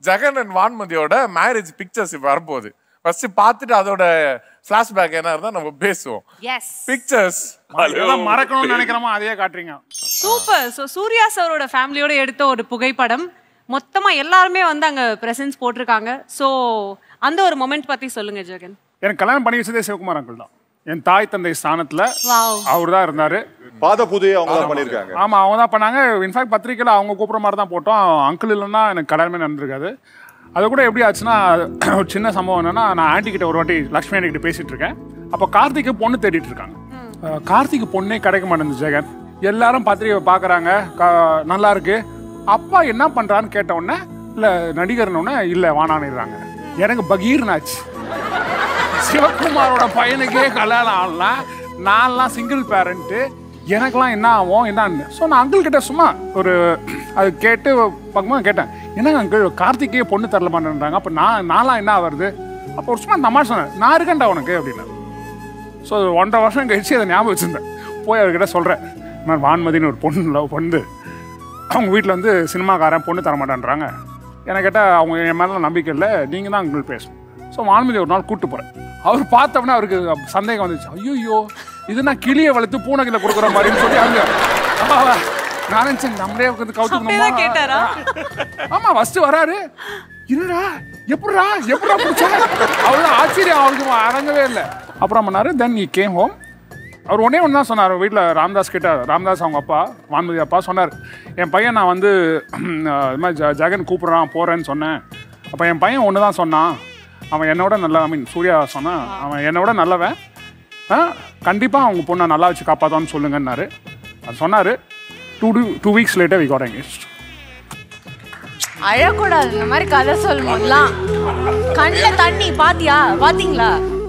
Jagan and வான்மதியோட marriage pictures இப்போ வரப்போகுது ஃபர்ஸ்ட் பார்த்துட்டு அதோட ஃபிளாஷ்பேக் என்ன இருந்தால் நம்ம பேசுவோம் எஸ் பிக்சர்ஸ் எதெல்லாம் மறக்கணும்னு நினைக்கிறோமோ அதையே காட்டுறீங்க சூப்பர் ஸோ சூர்யா சாரோட ஃபேமிலியோட எடுத்த ஒரு புகைப்படம் மொத்தமா எல்லாருமே வந்து அங்க பிரசன்ஸ் போட்டிருக்காங்க ஸோ அந்த ஒரு மொமெண்ட் பத்தி சொல்லுங்க ஜெகன் எனக்கு கல்யாணம் பண்ணி வச்சதே சிவகுமார் அங்கிள் தான் என் தாய் தந்தை ஸ்தானத்துல வாவ் அவர் தான் இருந்தாரு பாத பூஜையை அவங்க தான் பண்ணியிருக்காங்க ஆமா அவங்க தான் பண்ணாங்க இன்ஃபேக்ட் பத்திரிக்கையில் அவங்க கூப்பிட்ற மாதிரி தான் போட்டோம் அங்கிள் இல்லைன்னா எனக்கு கல்யாணமே நடந்திருக்காது அது கூட எப்படி ஆச்சுன்னா ஒரு சின்ன சம்பவம் என்னன்னா நான் ஆன்ட்டி கிட்ட ஒரு வாட்டி லக்ஷ்மி ஆண்டி கிட்ட பேசிட்டு இருக்கேன் அப்போ கார்த்திக்கு பொண்ணு தேடிட்டு இருக்காங்க அஹ், கார்த்திக்கு பொண்ணே கிடைக்க மாட்டேங்குது ஜெகன் எல்லாரும் பத்திரிக்கை பார்க்குறாங்க நல்லா இருக்கு அப்பா என்ன பண்றான்னு கேட்ட உடனே இல்லை நடிகர்னு இல்லை வானானிடுறாங்க எனக்கு பகீர்னாச்சு சிவகுமாரோட பையனுக்கே கல்யாணம் ஆகலாம் நான்லாம் சிங்கிள் பேரண்ட்டு எனக்கெல்லாம் என்ன ஆகும் என்னன்னு ஸோ நான் அங்கிள் கிட்ட சும்மா ஒரு அது கேட்டு பார்க்கும்போது கேட்டேன் என்னங்க அங்கிள் கார்த்திகே பொண்ணு தரல மாட்டேன்றாங்க அப்போ நான் நான்லாம் என்ன வருது அப்போ ஒரு சும்மா தமாஷ் சொன்னேன் நான் இருக்கேன்டா உனக்கு அப்படின்னு ஸோ ஒன்றரை வருஷம் கழிச்சு அதை ஞாபகம் வச்சுருந்தேன் போய் அவர்கிட்ட சொல்கிறேன் நான் வான்மதின்னு ஒரு பொண்ணு லவ் பண்ணு அவங்க வீட்டில் வந்து சினிமாக்காரன் பொண்ணு தர மாட்டேன்றாங்க எனக்கு கேட்டால் அவங்க என் மேலே நம்பிக்கை இல்லை நீங்கள் தான் அங்கிள் பேசணும் ஸோ வான்மதி ஒரு நாள் கூப்பிட்டு போகிறேன் அவர் பார்த்தோன்னே அவருக்கு சந்தேகம் வந்துச்சு ஐயோ இது நான் கிளியை வளர்த்து பூனைகளை கொடுக்குற மாதிரின்னு சொல்லி அங்கே ஆமாவா நான் நினச்சேன் நம்மளே வந்து அப்படியேதான் கேட்டாரா? கவுத்துக்கணுமா ஆமா ஃபர்ஸ்ட் வராரு என்னடா எப்படிடா எப்படிடா பிடிச்ச அவ்வளோ ஆச்சரியம் அவருக்கு அடங்கவே இல்லை அப்புறம் பண்ணாரு தென் ஈ கேம் ஹோம் அவர் ஒன்றே ஒன்று தான் சொன்னார் வீட்டில் ராம்தாஸ் கிட்ட ராம்தாஸ் அவங்க அப்பா வான்மதி அப்பா சொன்னார் என் பையன் நான் வந்து இது மாதிரி ஜ ஜெகன் கூப்பிட்றான் போகிறேன்னு சொன்னேன் அப்போ என் பையன் ஒன்று தான் சொன்னான் அவன் என்னோட நல்ல ஐ மீன் சூர்யா சொன்னான் அவன் என்னோட நல்லவன் ஆ கண்டிப்பாக அவங்க பொண்ணை நல்லா வச்சு காப்பாத்தான்னு சொல்லுங்கன்னாரு அது சொன்னார் two two two weeks later we got engage அழக்கூடாது இந்த மாதிரி கதை சொல்லணும்லாம் கண்ணில் தண்ணி பாத்தியா பாத்தீங்களா